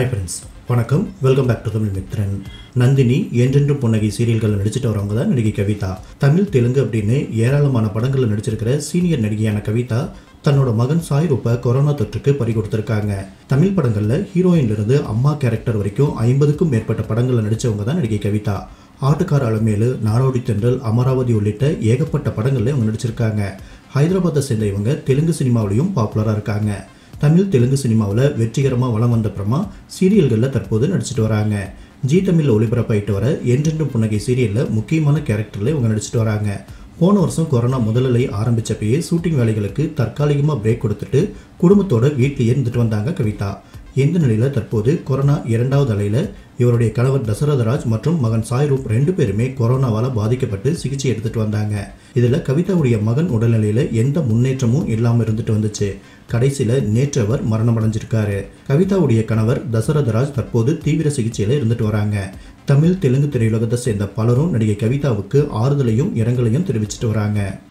hi friends வணக்கம் welcome back to Tamil Mithran Nandhini Endrendrum Punnagai சீரியல்களில் நடிச்சிட்டு வரவங்க தான் நடிகை கவிதா தமிழ் தெலுங்கு அப்படின்னு ஏராளமான படங்களில் நடிச்சிருக்கிற சீனியர் நடிகையான கவிதா தன்னோட மகன் சாய் ரூப்பை கொரோனா தொற்றுக்கு பறி கொடுத்துருக்காங்க தமிழ் படங்களில் ஹீரோயின்ல இருந்து அம்மா கேரக்டர் வரைக்கும் ஐம்பதுக்கும் மேற்பட்ட படங்களில் நடிச்சவங்க தான் நடிகை கவிதா ஆட்டுக்கார அலமேலு நாடோடி தென்றல் அமராவதி உள்ளிட்ட ஏகப்பட்ட படங்களில் இவங்க நடிச்சிருக்காங்க ஹைதராபாத்தை சேர்ந்த இவங்க தெலுங்கு சினிமாவிலையும் பாப்புலராக இருக்காங்க தமிழ் தெலுங்கு சினிமாவில் வெற்றிகரமாக வலம் வந்த அப்புறமா சீரியல்களில் தற்போது நடிச்சிட்டு வராங்க ஜி தமிழில் ஒளிபரப்பாயிட்டு வர என்றென்றும் புன்னகை சீரியலில் முக்கியமான கேரக்டரில் இவங்க நடிச்சிட்டு வராங்க போன வருஷம் கொரோனா முதலிலை ஆரம்பிச்சப்பயே ஷூட்டிங் வேலைகளுக்கு தற்காலிகமாக பிரேக் கொடுத்துட்டு குடும்பத்தோட வீட்டிலேயே இருந்துட்டு வந்தாங்க கவிதா இந்த நிலையில் தற்போது கொரோனா இரண்டாவது அலையில் இவருடைய கணவர் தசரதராஜ் மற்றும் மகன் சாய்ரூப் ரெண்டு பேருமே கொரோனாவால் பாதிக்கப்பட்டு சிகிச்சை எடுத்துட்டு வந்தாங்க இதில் கவிதாவுடைய மகன் உடல்நிலையில் எந்த முன்னேற்றமும் இல்லாமல் இருந்துட்டு வந்துச்சு கடைசியில் நேற்று அவர் மரணம் அடைஞ்சிருக்காரு கவிதாவுடைய கணவர் தசரதராஜ் தற்போது தீவிர சிகிச்சையில் இருந்துட்டு வராங்க தமிழ் தெலுங்கு திரையுலகத்தை சேர்ந்த பலரும் நடிகை கவிதாவுக்கு ஆறுதலையும் இரங்கலையும் தெரிவிச்சிட்டு வராங்க